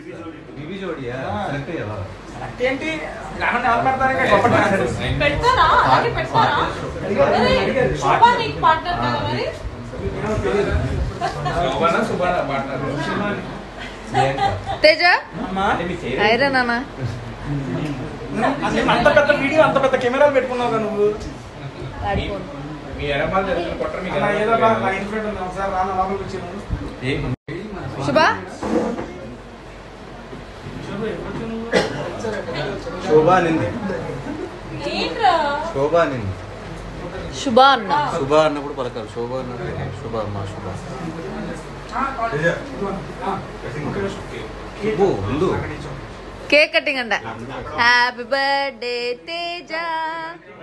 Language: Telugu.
బీబీ జోడియా సెలెక్ట్ అయ్యావా ఏంటి గ్రహణం ఎవరు పెడతారు ఇంకా గొప్ప డాన్సర్. పెడతారా అలాగే పెడతారా అరే, శోభా నీకు పార్ట్నర్ కదా మరి శోభనా, శుభానా పాడతారు. తేజ అమ్మా అంటే మీ పేరు ఐరా నాన్న అసలు అంత పెద్ద వీడియో అంత పెద్ద కెమెరాలు పెట్టుకున్నావు కదా నువ్వు మీ ఎడమాలు జరుగుతున్న కొట్టరు మీకు అలా ఏదో బా- నా ఇన్ఫ్లుయెంట్ ఉంది ఒకసారి రాను లోపలికి వచ్చాను ఏం శుభా శోభ అనింది ఏంట్రా శోభ అనింది శుభ అన్న శుభ అన్నప్పుడు పలకాలి శోభ అన్నప్పుడు శుభ అమ్మా శుభ శుభు ముందు కేక్ కటింగ్ అంట హ్యాపీ బర్త్డే తేజ